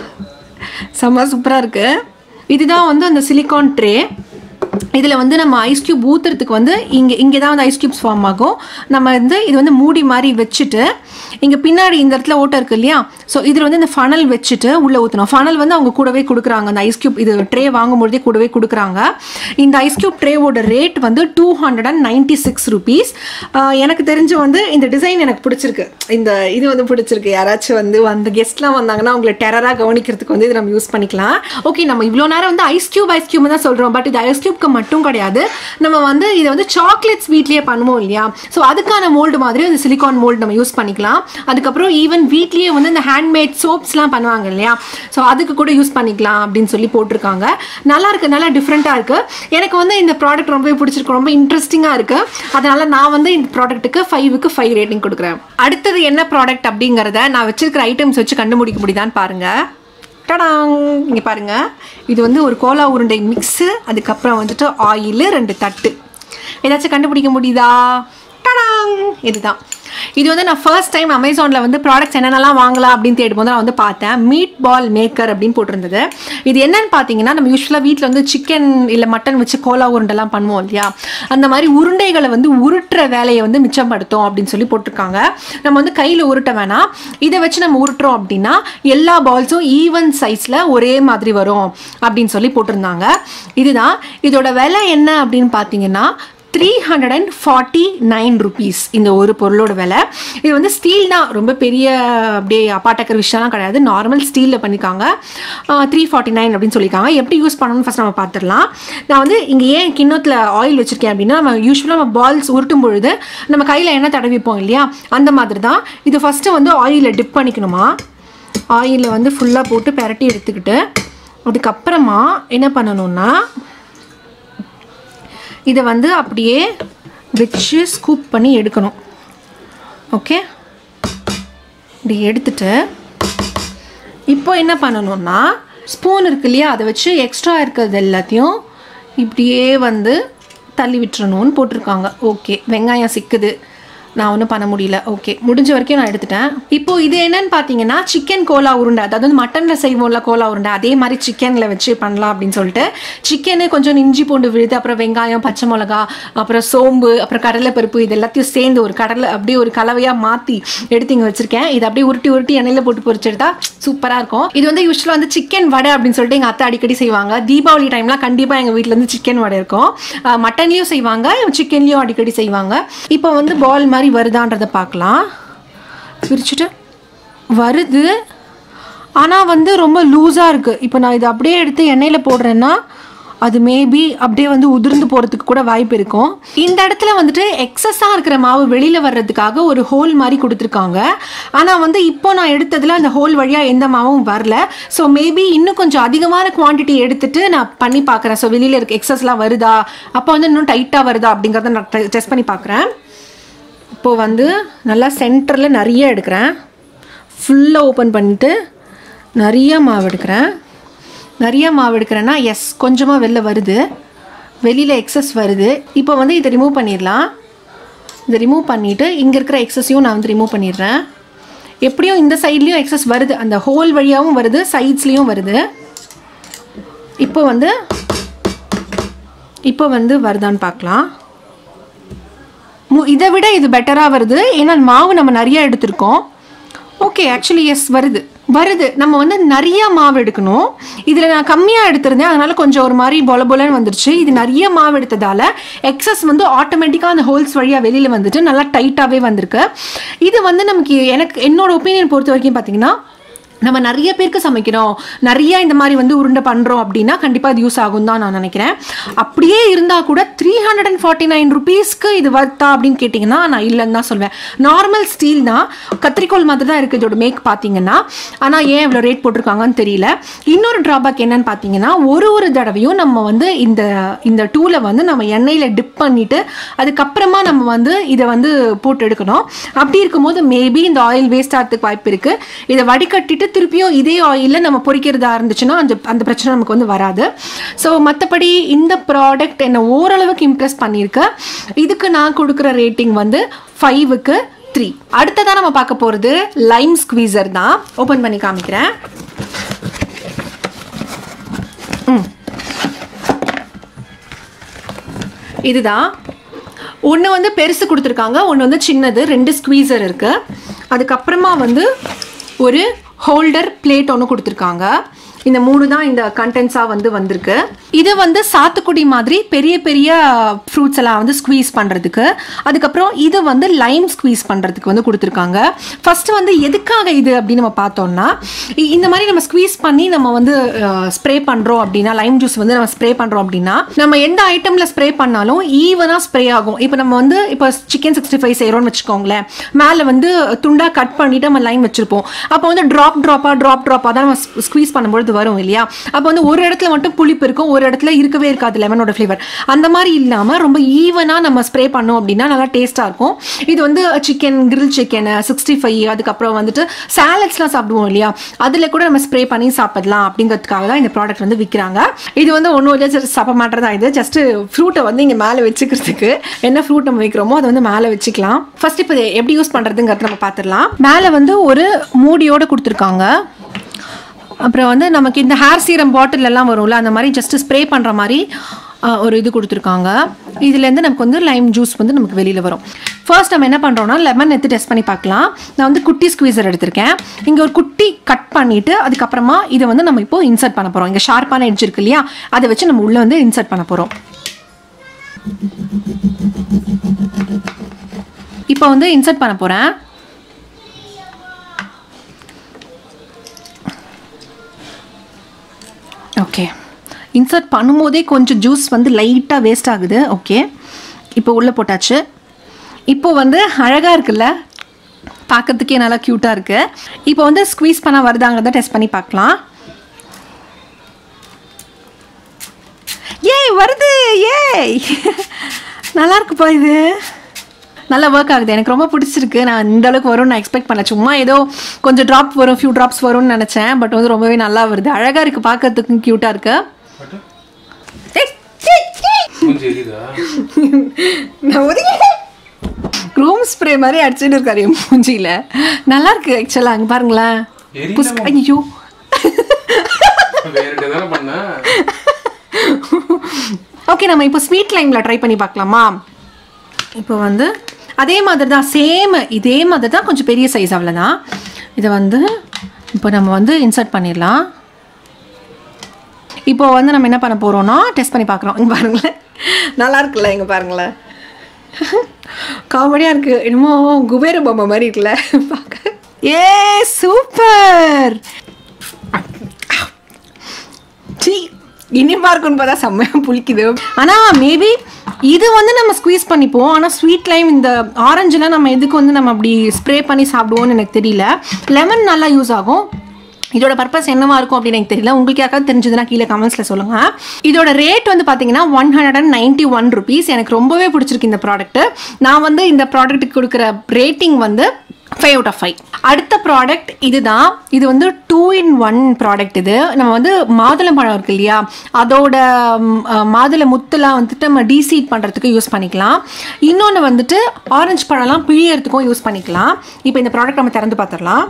செம்ம சூப்பராக இருக்குது இதுதான் வந்து அந்த சிலிக்கான் ட்ரே இதில் வந்து நம்ம ஐஸ் கியூப் ஊற்றுறதுக்கு வந்து இங்கே இங்கே தான் வந்து ஐஸ் கியூப்ஸ் ஃபார்ம் ஆகும் நம்ம வந்து இது வந்து மூடி மாதிரி வச்சுட்டு இங்கே பின்னாடி இந்த இடத்துல ஓட்டை இருக்கு இல்லையா ஸோ இதில் வந்து இந்த ஃபனல் வச்சுட்டு உள்ளே ஊற்றணும் ஃபனல் வந்து அவங்க கூடவே கொடுக்குறாங்க அந்த ஐஸ் கியூப் இது ட்ரே வாங்கும்பொழுதே கூடவே கொடுக்குறாங்க இந்த ஐஸ் கியூப் ட்ரேவோட ரேட் வந்து two hundred and ninety six rupees எனக்கு தெரிஞ்சு வந்து இந்த டிசைன் எனக்கு பிடிச்சிருக்கு இந்த இது வந்து பிடிச்சிருக்கு யாராச்சும் வந்து அந்த கெஸ்ட்லாம் வந்தாங்கன்னா அவங்களை டெரராக கவனிக்கிறதுக்கு வந்து இது நம்ம யூஸ் பண்ணிக்கலாம் ஓகே நம்ம இவ்வளோ நேரம் வந்து ஐஸ் கியூப் ஐஸ் கியூப் தான் சொல்கிறோம் பட் இது ஐஸ் கியூப்க்கு மட்டும் கிடையாது நம்ம வந்து இதை வந்து சாக்லேட்ஸ் வீட்லேயே பண்ணுவோம் இல்லையா ஸோ அதுக்கான மோல்டு மாதிரி அந்த சிலிகான் மோல்டு நம்ம யூஸ் பண்ணிக்கலாம் அதுக்கப்புறம் ஈவன் வீட்லேயே வந்து இந்த ஹேண்ட்மேட் சோப்ஸ்லாம் பண்ணுவாங்க இல்லையா ஸோ அதுக்கு கூட யூஸ் பண்ணிக்கலாம் அப்படின்னு சொல்லி போட்டிருக்காங்க நல்லா இருக்கு நல்லா டிஃப்ரெண்ட்டாக இருக்கு எனக்கு வந்து இந்த ப்ராடக்ட் ரொம்பவே பிடிச்சிருக்கு ரொம்ப இன்ட்ரெஸ்டிங்காக இருக்கு அதனால நான் வந்து இந்த ப்ராடக்ட்டுக்கு ஃபைவுக்கு ஃபைவ் ரேட்டிங் கொடுக்குறேன் அடுத்தது என்ன ப்ராடக்ட் அப்படிங்கிறத நான் வச்சிருக்கிற ஐட்டம்ஸ் வச்சு கண்டுபிடிக்க முடியுதான்னு பாருங்க டடாங் இங்கே பாருங்க இது வந்து ஒரு கோலா உருண்டை மிக்ஸு அதுக்கப்புறம் வந்துட்டு ஆயில் ரெண்டு தட்டு ஏதாச்சும் கண்டுபிடிக்க முடியுதா டடாங் இதுதான் இது வந்து நான் ஃபர்ஸ்ட் டைம் அமேசானில் வந்து ப்ராடக்ட்ஸ் என்னென்னலாம் வாங்கலாம் அப்படின்னு தேடும்போது நான் வந்து பார்த்தேன் மீட் பால் மேக்கர் அப்படின்னு போட்டிருந்தது இது என்னன்னு பார்த்தீங்கன்னா நம்ம யூஸ்வலாக வீட்டில் வந்து சிக்கன் இல்லை மட்டன் வச்சு கோலா உருண்டெல்லாம் பண்ணுவோம் இல்லையா அந்த மாதிரி உருண்டைகளை வந்து உருட்டுற வேலையை வந்து மிச்சப்படுத்தும் அப்படின்னு சொல்லி போட்டிருக்காங்க நம்ம வந்து கையில் உருட்ட வேணாம் இதை வச்சு நம்ம உருட்டுறோம் அப்படின்னா எல்லா பால்ஸும் ஈவன் சைஸில் ஒரே மாதிரி வரும் அப்படின்னு சொல்லி போட்டிருந்தாங்க இதுதான் இதோட விலை என்ன அப்படின்னு பார்த்தீங்கன்னா three hundred and forty nine rupees இந்த ஒரு பொருளோட விலை இது வந்து ஸ்டீல் தான் ரொம்ப பெரிய அப்படியே அப்பாட்டக்கர் விஷயம்லாம் கிடையாது நார்மல் ஸ்டீலில் பண்ணியிருக்காங்க த்ரீ ஃபார்ட்டி நைன் அப்படின்னு சொல்லியிருக்காங்க எப்படி யூஸ் பண்ணணும்னு ஃபஸ்ட் நம்ம பார்த்துடலாம் நான் வந்து இங்கே ஏன் கிண்ணத்தில் ஆயில் வச்சுருக்கேன் அப்படின்னா நம்ம யூஸ்வலாக நம்ம பால்ஸ் உருட்டும் பொழுது நம்ம கையில் எண்ணெய் தடவிப்போம் இல்லையா அந்த மாதிரி தான் இது ஃபஸ்ட்டு வந்து ஆயிலில் டிப் பண்ணிக்கணுமா ஆயிலில் வந்து ஃபுல்லாக போட்டு பெரட்டி எடுத்துக்கிட்டு அதுக்கப்புறமா என்ன பண்ணணும்னா இதை வந்து அப்படியே வச்சு ஸ்கூப் பண்ணி எடுக்கணும் ஓகே இப்படி எடுத்துட்டு இப்போ என்ன பண்ணணும்னா ஸ்பூன் இருக்கு இல்லையா அதை வச்சு எக்ஸ்ட்ரா இருக்கிறது எல்லாத்தையும் இப்படியே வந்து தள்ளி விட்டுறணும்னு போட்டிருக்காங்க ஓகே வெங்காயம் சிக்குது நான் ஒன்றும் பண்ண முடியல ஓகே முடிஞ்ச வரைக்கும் நான் எடுத்துட்டேன் இப்போ இது என்னன்னு பார்த்தீங்கன்னா சிக்கன் கோலா உருண்டை அதாவது வந்து மட்டனில் செய்வோம்ல கோலா உருண்டை அதே மாதிரி சிக்கனில் வச்சு பண்ணலாம் அப்படின்னு சொல்லிட்டு சிக்கனு கொஞ்சம் இஞ்சி பூண்டு விழுது அப்புறம் வெங்காயம் பச்சை மிளகா அப்புறம் சோம்பு அப்புறம் கடலைப்பருப்பு இது எல்லாத்தையும் சேர்ந்து ஒரு கடலை அப்படியே ஒரு கலவையாக மாற்றி எடுத்து இங்கே வச்சிருக்கேன் இது அப்படியே உருட்டி உருட்டி எண்ணெயில் போட்டு பொரிச்சு எடுத்தா சூப்பராக இருக்கும் இது வந்து யூஸ்வலாக வந்து சிக்கன் வடை அப்படின்னு சொல்லிட்டு எங்கள் அத்தை அடிக்கடி செய்வாங்க தீபாவளி டைம்லாம் கண்டிப்பாக எங்கள் வீட்டில் வந்து சிக்கன் வடை இருக்கும் அஹ் மட்டன்லேயும் செய்வாங்க சிக்கன்லேயும் அடிக்கடி செய்வாங்க இப்போ வந்து பால் மாதிரி வருதான்றதை பார்க்கலாம் பிரிச்சுட்டு வருது ஆனால் வந்து ரொம்ப லூஸாக இருக்குது இப்போ நான் இதை அப்படியே எடுத்து எண்ணெயில் போடுறேன்னா அது மேபி அப்படியே வந்து உதிர்ந்து போகிறதுக்கு கூட வாய்ப்பு இருக்கும் இந்த இடத்துல வந்துட்டு எக்ஸஸாக இருக்கிற மாவு வெளியில் வர்றதுக்காக ஒரு ஹோல் மாதிரி கொடுத்துருக்காங்க ஆனால் வந்து இப்போ நான் எடுத்ததில் அந்த ஹோல் வழியாக எந்த மாவும் வரல ஸோ மேபி இன்னும் கொஞ்சம் அதிகமான குவான்டிட்டி எடுத்துட்டு நான் பண்ணி பார்க்குறேன் ஸோ வெளியில் இருக்க எக்ஸஸ்லாம் வருதா அப்போ வந்து இன்னும் டைட்டாக வருதா அப்படிங்கிறத நான் டெஸ்ட் பண்ணி பார்க்குறேன் இப்போது வந்து நல்லா சென்டரில் நிறைய எடுக்கிறேன் ஃபுல்லாக ஓப்பன் பண்ணிட்டு நிறைய மாவு எடுக்கிறேன் நிறைய மாவு எடுக்கிறேன்னா எஸ் கொஞ்சமாக வெளில வருது வெளியில் எக்ஸஸ் வருது இப்போ வந்து இதை ரிமூவ் பண்ணிடலாம் இதை ரிமூவ் பண்ணிவிட்டு இங்கே இருக்கிற எக்ஸஸையும் நான் வந்து ரிமூவ் பண்ணிடுறேன் எப்படியும் இந்த சைட்லேயும் எக்ஸஸ் வருது அந்த ஹோல் வழியாகவும் வருது சைட்ஸ்லேயும் வருது இப்போ வந்து இப்போ வந்து வருதான்னு பார்க்கலாம் மு- இதை விட இது பெட்டராக வருது ஏன்னா மாவு நம்ம நிறைய எடுத்திருக்கோம் ஓகே ஆக்சுவலி எஸ் வருது வருது நம்ம வந்து நிறைய மாவு எடுக்கணும் இதில் நான் கம்மியாக எடுத்திருந்தேன் அதனால கொஞ்சம் ஒரு மாதிரி பொல பொலன்னு வந்துருச்சு இது நிறைய மாவு எடுத்ததால எக்ஸஸ் வந்து ஆட்டோமேட்டிக்காக அந்த ஹோல்ஸ் வழியாக வெளியில் வந்துட்டு நல்லா டைட்டாகவே வந்திருக்கு இது வந்து நமக்கு எனக்கு என்னோட ஒப்பீனியன் பொறுத்த வரைக்கும் பார்த்தீங்கன்னா நம்ம நிறைய பேருக்கு சமைக்கிறோம் நிறைய இந்த மாதிரி வந்து உருண்டை பண்ணுறோம் அப்படின்னா கண்டிப்பாக இது யூஸ் ஆகும் தான் நான் நினைக்கிறேன் அப்படியே இருந்தால் கூட three hundred and forty nine ருபீஸ்க்கு இது வர்த்தா அப்படின்னு கேட்டிங்கன்னா நான் இல்லைன்னு தான் சொல்வேன் நார்மல் ஸ்டீல் தான் கத்திரிக்கோல் மாதிரி தான் இருக்குது இதோட மேக் பார்த்தீங்கன்னா ஆனால் ஏன் இவ்வளோ ரேட் போட்டிருக்காங்கன்னு தெரியல இன்னொரு ட்ராபேக் என்னன்னு பார்த்தீங்கன்னா ஒரு ஒரு தடவையும் நம்ம வந்து இந்த இந்த டூலை வந்து நம்ம எண்ணெயில் டிப் பண்ணிட்டு அதுக்கப்புறமா நம்ம வந்து இதை வந்து போட்டு எடுக்கணும் அப்படி இருக்கும்போது மேபி இந்த ஆயில் வேஸ்ட் ஆகிறதுக்கு வாய்ப்பு இருக்குது இதை வடிகட்டிட்டு திருப்பியும் இதே ஆயிலில் நம்ம பொரிக்கிறதா இருந்துச்சுன்னா அந்த அந்த பிரச்சனை நமக்கு வந்து வராது ஸோ மற்றபடி இந்த ப்ராடக்ட் என்னை ஓரளவுக்கு இம்ப்ரெஸ் பண்ணியிருக்கு இதுக்கு நான் கொடுக்குற ரேட்டிங் வந்து ஃபைவுக்கு த்ரீ அடுத்ததாக நம்ம பார்க்க போகிறது லைம் ஸ்குவீசர் தான் ஓப்பன் பண்ணி காமிக்கிறேன் இதுதான் ஒன்று வந்து பெருசு கொடுத்துருக்காங்க ஒன்று வந்து சின்னது ரெண்டு ஸ்குவீசர் இருக்குது அதுக்கப்புறமா வந்து ஒரு ஹோல்டர் பிளேட் ஒன்று கொடுத்துருக்காங்க இந்த மூணு தான் இந்த கண்டென்ட்ஸாக வந்து வந்திருக்கு இது வந்து சாத்துக்குடி மாதிரி பெரிய பெரிய ஃப்ரூட்ஸ் எல்லாம் வந்து ஸ்குவீஸ் பண்ணுறதுக்கு அதுக்கப்புறம் இது வந்து லைம் ஸ்குவீஸ் பண்ணுறதுக்கு வந்து கொடுத்துருக்காங்க ஃபர்ஸ்ட் வந்து எதுக்காக இது அப்படின்னு நம்ம பார்த்தோம்னா இ- இந்த மாதிரி நம்ம ஸ்குவீஸ் பண்ணி நம்ம வந்து ஸ்ப்ரே பண்ணுறோம் அப்படின்னா லைம் ஜூஸ் வந்து நம்ம ஸ்ப்ரே பண்ணுறோம் அப்படின்னா நம்ம எந்த ஐட்டமில் ஸ்ப்ரே பண்ணாலும் ஈவனாக ஸ்ப்ரே ஆகும் இப்போ நம்ம வந்து இப்போ சிக்கன் சிக்ஸ்டி ஃபைவ் செய்கிறோம்னு வச்சுக்கோங்களேன் மேலே வந்து துண்டாக கட் பண்ணிட்டு நம்ம லைம் வச்சுருப்போம் அப்போ வந்து ட்ராப் ட்ராப்பாக ட்ராப் ட்ராப்பாக தான் நம்ம ஸ்குவீஸ் பண்ணும்பொழுது வரும் இல்லையா அப்போ வந்து ஒரு இடத்துல மட்டும் புளிப்பு இருக்கும் ஒரு இடத்துல இருக்கவே இருக்காது லெமனோட ஃப்ளேவர் அந்த மாதிரி இல்லாமல் ரொம்ப ஈவனாக நம்ம ஸ்ப்ரே பண்ணோம் அப்படின்னா நல்லா டேஸ்ட்டாக இருக்கும் இது வந்து chicken grill chicken sixty five அதுக்கப்புறம் வந்துட்டு சாலட்ஸ்லாம் சாப்பிடுவோம் இல்லையா அதில் கூட நம்ம ஸ்ப்ரே பண்ணி சாப்பிடலாம் அப்படிங்கிறதுக்காக தான் இந்த ப்ராடக்ட் வந்து விற்கிறாங்க இது வந்து ஒன்றும் இல்லை ஜஸ்ட் சாப்பிட மாட்டேறதா இது ஜஸ்ட் ஃப்ரூட்டை வந்து இங்கே மேலே வச்சுக்கிறதுக்கு என்ன ஃப்ரூட் நம்ம வைக்கிறோமோ அதை வந்து மேலே வச்சுக்கலாம் ஃபர்ஸ்ட் இப்போ இதை எப்படி யூஸ் பண்ணுறதுங்கிறத நம்ம பார்த்துடலாம் மேலே வந்து ஒரு மூடியோடு கொடுத்துருக்காங்க அப்புறம் வந்து நமக்கு இந்த ஹேர் சீரம் பாட்டில் எல்லாம் வரும்ல அந்த மாதிரி ஜஸ்ட் ஸ்ப்ரே பண்ணுற மாதிரி அஹ், ஒரு இது கொடுத்துருக்காங்க இதுலேருந்து நமக்கு வந்து லைம் ஜூஸ் வந்து நமக்கு வெளியில் வரும் ஃபர்ஸ்ட் நம்ம என்ன பண்ணுறோம்னா லெமன் எடுத்து டெஸ்ட் பண்ணி பார்க்கலாம் நான் வந்து குட்டி ஸ்குவீசர் எடுத்திருக்கேன் இங்கே ஒரு குட்டி கட் பண்ணிவிட்டு அதுக்கப்புறமா இதை வந்து நம்ம இப்போ இன்சர்ட் பண்ண போகிறோம் இங்கே ஷார்ப்பான எட்ஜ் இருக்கு இல்லையா அதை வச்சு நம்ம உள்ளே வந்து இன்சர்ட் பண்ண போகிறோம் இப்போ வந்து இன்சர்ட் பண்ண போகிறேன் ஓகே இன்சர்ட் பண்ணும்போதே கொஞ்சம் ஜூஸ் வந்து லைட்டாக வேஸ்ட் ஆகுது ஓகே இப்போ உள்ளே போட்டாச்சு இப்போ வந்து அழகாக இருக்குல்ல பார்க்கறதுக்கே நல்லா க்யூட்டாக இருக்குது இப்போ வந்து ஸ்குவீஸ் பண்ண வருதாங்கிறத டெஸ்ட் பண்ணி பார்க்கலாம் ஏய் வருது ஏய் நல்லா இருக்குப்பா இது நல்லா ஒர்க் ஆகுது எனக்கு ரொம்ப பிடிச்சிருக்கு நான் இந்த அளவுக்கு வரும்னு நான் எக்ஸ்பெக்ட் பண்ணல சும்மா ஏதோ கொஞ்சம் ட்ராப் வரும் ஃபியூ ட்ராப்ஸ் வரும்னு நினச்சேன் பட் வந்து ரொம்பவே நல்லா வருது அழகாக இருக்குது பார்க்கறதுக்கும் க்யூட்டாக இருக்கு காட்டு. ஏய், ஏய், ஏய். மூஞ்சி எரியுதா நான் ஒதுங்கி ரூம் ஸ்ப்ரே மாதிரி அடிச்சுட்டு இருக்காரு என் மூஞ்சியில் நல்லா இருக்கு ஆக்சுவலாக அங்கே பாருங்களேன் எரியல புஸ் ஐயோ வேற தானே பண்ண ஓகே நம்ம இப்போ ஸ்வீட் லைமில் ட்ரை பண்ணி பார்க்கலாமா இப்போ வந்து அதே மாதிரி தான் சேம் இதே மாதிரி தான் கொஞ்சம் பெரிய சைஸ் அவ்வளோதான் இதை வந்து இப்போ நம்ம வந்து இன்சர்ட் பண்ணிடலாம் இப்போ வந்து நம்ம என்ன பண்ண போகிறோம்னா டெஸ்ட் பண்ணி பார்க்குறோம் இங்கே பாருங்களேன் நல்லா இருக்குல்ல இங்கே பாருங்களேன் காமெடியாக இருக்குது என்னமோ குபேர பொம்மை மாதிரி இருக்குல்ல பார்க்க ஏ சூப்பர் சீ இனிமா இருக்குன்னு பார்த்தா செம்மையாக புளிக்குது ஆனால் மேபி இது வந்து நம்ம ஸ்குவீஸ் பண்ணிப்போம் ஆனால் ஸ்வீட் லைம் இந்த ஆரஞ்சுலாம் நம்ம எதுக்கு வந்து நம்ம அப்படி ஸ்ப்ரே பண்ணி சாப்பிடுவோம்னு எனக்கு தெரியல லெமன் நல்லா யூஸ் ஆகும் இதோட பர்பஸ் என்னவா இருக்கும் அப்படின்னு எனக்கு தெரியல உங்களுக்கு யாருக்காவது தெரிஞ்சதுன்னா கீழே கமெண்ட்ஸில் சொல்லுங்க இதோட ரேட் வந்து பார்த்தீங்கன்னா one hundred and ninety one rupees எனக்கு ரொம்பவே பிடிச்சிருக்கு இந்த ப்ராடக்ட் நான் வந்து இந்த ப்ராடக்ட்டுக்கு கொடுக்குற ரேட்டிங் வந்து ஃபைவ் அவுட் ஆஃப் ஃபைவ் அடுத்த ப்ராடக்ட் இதுதான் இது வந்து டூ இன் ஒன் ப்ராடக்ட் இது நம்ம வந்து மாதுளம்பழம் இருக்கு இல்லையா அதோட ம், அஹ், மாதுளை முத்துலாம் வந்துட்டு நம்ம டீசீட் பண்ணுறதுக்கு யூஸ் பண்ணிக்கலாம் இன்னொன்று வந்துட்டு ஆரஞ்சு பழம்லாம் பிழியறதுக்கும் யூஸ் பண்ணிக்கலாம் இப்போ இந்த ப்ராடக்ட் நம்ம திறந்து பார்த்துடலாம்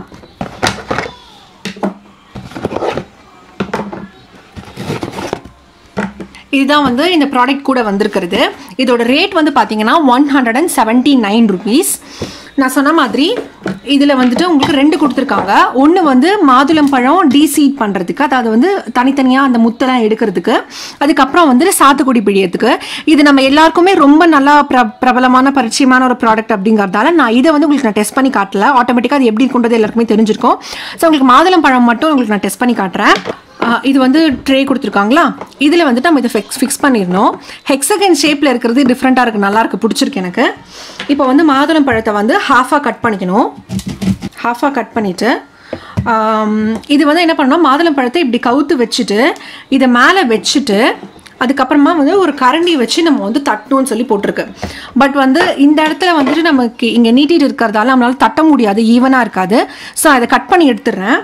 இதுதான் வந்து இந்த ப்ராடக்ட் கூட வந்திருக்கிறது இதோட ரேட் வந்து பார்த்தீங்கன்னா one hundred and seventy nine rupees நான் சொன்ன மாதிரி இதில் வந்துட்டு உங்களுக்கு ரெண்டு கொடுத்துருக்காங்க ஒன்று வந்து மாதுளம் பழம் டீசீட் பண்ணுறதுக்கு அதாவது வந்து தனித்தனியாக அந்த முத்தெல்லாம் எடுக்கிறதுக்கு அதுக்கப்புறம் வந்துட்டு சாத்துக்குடி பிழியத்துக்கு இது நம்ம எல்லாருக்குமே ரொம்ப நல்லா பிர பிரபலமான பரிச்சயமான ஒரு ப்ராடக்ட் அப்படிங்கிறதால நான் இதை வந்து உங்களுக்கு நான் டெஸ்ட் பண்ணி காட்டல ஆட்டோமேட்டிக்காக அது எப்படி இருக்குன்றது எல்லாருக்குமே தெரிஞ்சிருக்கும் ஸோ உங்களுக்கு மாதுளம் பழம் மட்டும் உங்களுக்கு நான் டெஸ்ட் பண்ணி காட்டுறேன் ஆஹ் இது வந்து ட்ரே கொடுத்துருக்காங்களா இதில் வந்துட்டு நம்ம இதை ஃபிக்ஸ் ஃபிக்ஸ் பண்ணிடணும் ஹெக்ஸகன் ஷேப்பில் இருக்கிறது டிஃப்ரெண்ட்டாக இருக்குது நல்லா இருக்கு பிடிச்சிருக்கு எனக்கு இப்போ வந்து மாதுளம் பழத்தை வந்து ஹாஃபாக கட் பண்ணிக்கணும் ஹாஃபாக கட் பண்ணிவிட்டு இது வந்து என்ன பண்ணணும் மாதுளம் பழத்தை இப்படி கவுத்து வச்சுட்டு இதை மேலே வச்சுட்டு அதுக்கப்புறமா வந்து ஒரு கரண்டி வச்சு நம்ம வந்து தட்டணும்னு சொல்லி போட்டிருக்கு பட் வந்து இந்த இடத்துல வந்துட்டு நமக்கு இங்கே நீட்டிட்டு இருக்கிறதால நம்மளால தட்ட முடியாது ஈவனாக இருக்காது ஸோ அதை கட் பண்ணி எடுத்துடுறேன்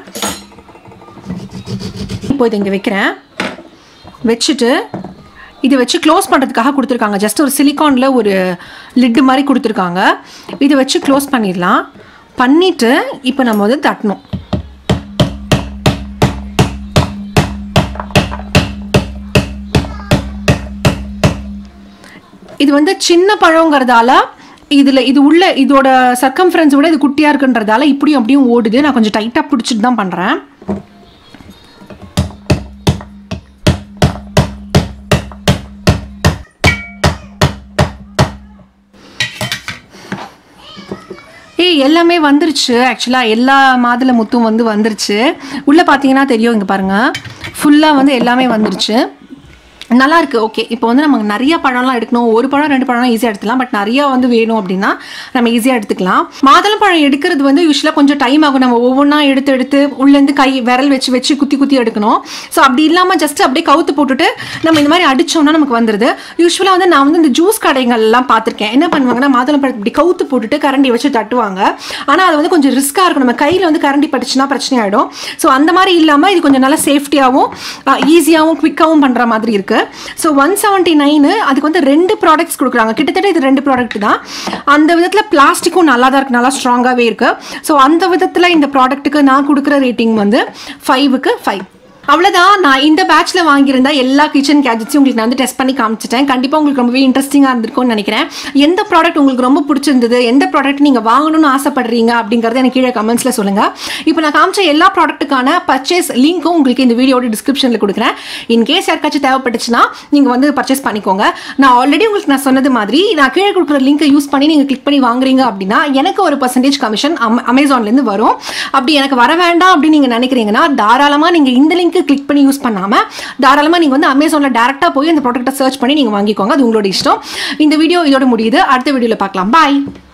இப்போ இதை இங்கே வைக்கிறேன் வச்சுட்டு இதை வச்சு க்ளோஸ் பண்ணுறதுக்காக கொடுத்துருக்காங்க ஜஸ்ட் ஒரு சிலிக்கானில் ஒரு லிட்டு மாதிரி கொடுத்துருக்காங்க இதை வச்சு க்ளோஸ் பண்ணிடலாம் பண்ணிவிட்டு இப்போ நம்ம வந்து தட்டணும் இது வந்து சின்ன பழங்கிறதால இதில் இது உள்ள இதோட சர்க்கம்ஃபரன்ஸ் விட இது குட்டியாக இருக்குன்றதால இப்படியும் அப்படியும் ஓடுது நான் கொஞ்சம் டைட்டாக பிடிச்சிட்டு தான் பண்ணுறேன் ஏய் எல்லாமே வந்துருச்சு ஆக்சுவலாக எல்லா மாதுளை முத்தும் வந்து வந்துருச்சு உள்ளே பார்த்தீங்கன்னா தெரியும் இங்கே பாருங்கள் ஃபுல்லாக வந்து எல்லாமே வந்துருச்சு நல்லா இருக்கு ஓகே இப்போ வந்து நம்ம நிறைய பழம்லாம் எடுக்கணும் ஒரு பழம் ரெண்டு பழம் ஈஸியாக எடுத்துக்கலாம் பட் நிறைய வந்து வேணும் அப்படின்னா நம்ம ஈஸியாக எடுத்துக்கலாம் மாதுளம்பழம் எடுக்கிறது வந்து யூஸ்வலாக கொஞ்சம் டைம் ஆகும் நம்ம ஒவ்வொன்றா எடுத்து எடுத்து உள்ளேருந்து கை விரல் வச்சு வச்சு குத்தி குத்தி எடுக்கணும் ஸோ அப்படி இல்லாமல் ஜஸ்ட் அப்படியே கவுத்து போட்டுட்டு நம்ம இந்த மாதிரி அடிச்சோம்னா நமக்கு வந்துடுது யூஸ்வலாக வந்து நான் வந்து இந்த ஜூஸ் கடைகள்லாம் பார்த்துருக்கேன் என்ன பண்ணுவாங்கன்னா மாதுளம்பழம் இப்படி கவுத்து போட்டுட்டு கரண்டி வச்சு தட்டுவாங்க ஆனால் அது வந்து கொஞ்சம் ரிஸ்க்காக இருக்கும் நம்ம கையில் வந்து கரண்டி பட்டுச்சுன்னா பிரச்சனை ஆகிடும் ஸோ அந்த மாதிரி இல்லாமல் இது கொஞ்சம் நல்லா சேஃப்டியாகவும் ஈஸியாகவும் குவிக்காகவும் பண்ணுற மாதிரி இருக்குது ஸோ ஒன் செவன்ட்டி நைனு அதுக்கு வந்து ரெண்டு ப்ராடக்ட்ஸ் கொடுக்குறாங்க கிட்டத்தட்ட இது ரெண்டு ப்ராடக்ட் தான் அந்த விதத்தில் பிளாஸ்டிக்கும் நல்லா தான் இருக்குது நல்லா ஸ்ட்ராங்காகவே இருக்குது ஸோ அந்த விதத்தில் இந்த ப்ராடக்ட்டுக்கு நான் கொடுக்குற ரேட்டிங் வந்து ஃபைவுக்கு ஃபைவ் அவ்வளோதான் நான் இந்த பேட்ச்ல வாங்கியிருந்த எல்லா கிச்சன் கேஜெட்ஸையும் உங்களுக்கு நான் வந்து டெஸ்ட் பண்ணி காமிச்சிட்டேன் கண்டிப்பாக உங்களுக்கு ரொம்பவே இன்ட்ரெஸ்டிங்காக இருந்திருக்கும்னு நினைக்கிறேன் எந்த ப்ராடக்ட் உங்களுக்கு ரொம்ப பிடிச்சிருந்தது எந்த ப்ராடக்ட் நீங்கள் வாங்கணும்னு ஆசைப்படுறீங்க அப்படிங்கறத எனக்கு கீழே கமெண்ட்ஸில் சொல்லுங்கள் இப்போ நான் காமிச்ச எல்லா ப்ராடக்ட்டுக்கான பர்ச்சேஸ் லிங்க்கும் உங்களுக்கு இந்த வீடியோட டிஸ்கிரிப்ஷனில் கொடுக்குறேன் இன்கேஸ் யாருக்காச்சும் தேவைப்பட்டுச்சுன்னா நீங்கள் வந்து பர்ச்சேஸ் பண்ணிக்கோங்க நான் ஆல்ரெடி உங்களுக்கு நான் சொன்னது மாதிரி நான் கீழே கொடுக்குற லிங்கை யூஸ் பண்ணி நீங்கள் கிளிக் பண்ணி வாங்குறீங்க அப்படின்னா எனக்கு ஒரு பர்சன்டேஜ் கமிஷன் அமேசான்லேருந்து வரும் அப்படி எனக்கு வர வேண்டாம் அப்படின்னு நீங்கள் நினைக்கிறீங்கன்னா தாராளமாக நீங்கள் இந்த லிங்க் கிளிக் பண்ணி யூஸ் பண்ணாமல் தாராளமாக நீங்கள் வந்து அமேசானில் டேரெக்டாக போய் அந்த ப்ராடக்ட்டை சர்ச் பண்ணி நீங்கள் வாங்கிக்கோங்க அது உங்களோட இஷ்டம் இந்த வீடியோ இதோட முடியுது அடுத்த வீடியோவில் பார்க்கலாம் பாய்